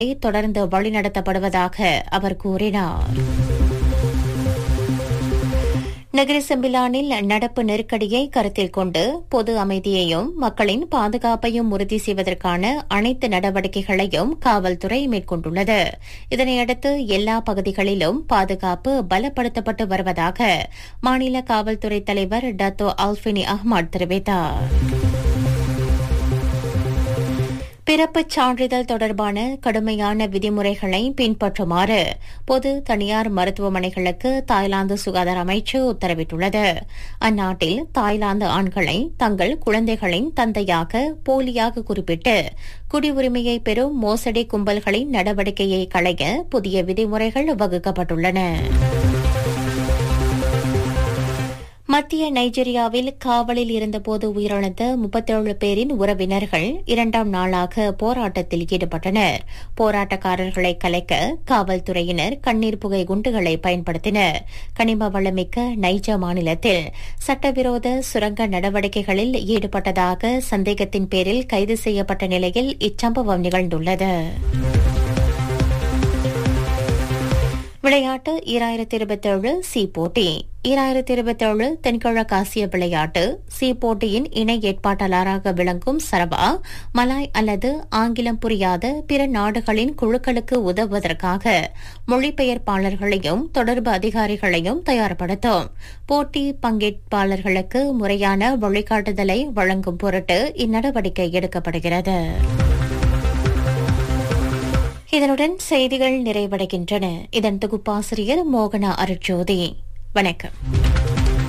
தொடர்ந்து வழிநடத்தப்படுவதாக அவர் கூறினார் நகர செம்பிலானில் நடப்பு நெருக்கடியை கருத்தில் கொண்டு பொது அமைதியையும் மக்களின் பாதுகாப்பையும் உறுதி செய்வதற்கான அனைத்து நடவடிக்கைகளையும் காவல்துறை மேற்கொண்டுள்ளது இதனையடுத்து எல்லா பகுதிகளிலும் பாதுகாப்பு பலப்படுத்தப்பட்டு வருவதாக மாநில காவல்துறை தலைவர் டத்தோ அல்பினி அஹ்மத் தெரிவித்தார் பிறப்புச் சான்றிதழ் தொடர்பான கடுமையான விதிமுறைகளை பின்பற்றுமாறு பொது தனியார் மருத்துவமனைகளுக்கு தாய்லாந்து சுகாதார அமைச்சு உத்தரவிட்டுள்ளது அந்நாட்டில் தாய்லாந்து ஆண்களை தங்கள் குழந்தைகளின் தந்தையாக போலியாக குறிப்பிட்டு குடியுரிமையை பெறும் மோசடி கும்பல்களின் நடவடிக்கையை களைய புதிய விதிமுறைகள் வகுக்கப்பட்டுள்ளன மத்திய நைஜீரியாவில் காவலில் இருந்தபோது உயிரிழந்த முப்பத்தேழு பேரின் உறவினர்கள் இரண்டாம் நாளாக போராட்டத்தில் ஈடுபட்டனர் போராட்டக்காரர்களை கலைக்க காவல்துறையினர் கண்ணீர் புகை குண்டுகளை பயன்படுத்தினர் கனிம வளமிக்க நைஜா மாநிலத்தில் சட்டவிரோத சுரங்க நடவடிக்கைகளில் ஈடுபட்டதாக சந்தேகத்தின் பேரில் கைது செய்யப்பட்ட நிலையில் இச்சம்பவம் நிகழ்ந்துள்ளது விளையாட்டு ஈராயிரத்தி இருபத்தேழு சி போட்டி ஈராயிரத்தி இருபத்தேழு தென்கிழக்கு ஆசிய விளையாட்டு சி போட்டியின் இணை ஏற்பாட்டாளராக விளங்கும் சரவா மலாய் அல்லது ஆங்கிலம் புரியாத பிற நாடுகளின் குழுக்களுக்கு உதவுவதற்காக மொழிபெயர்ப்பாளர்களையும் தொடர்பு அதிகாரிகளையும் தயார்படுத்தும் போட்டி பங்கேற்பாளர்களுக்கு முறையான வழிகாட்டுதலை வழங்கும் பொருட்டு இந்நடவடிக்கை எடுக்கப்படுகிறது இதனுடன் செய்திகள் நிறைவடைகின்றன இதன் தொகுப்பாசிரியர் மோகனா அருட்ஜோதி வணக்கம்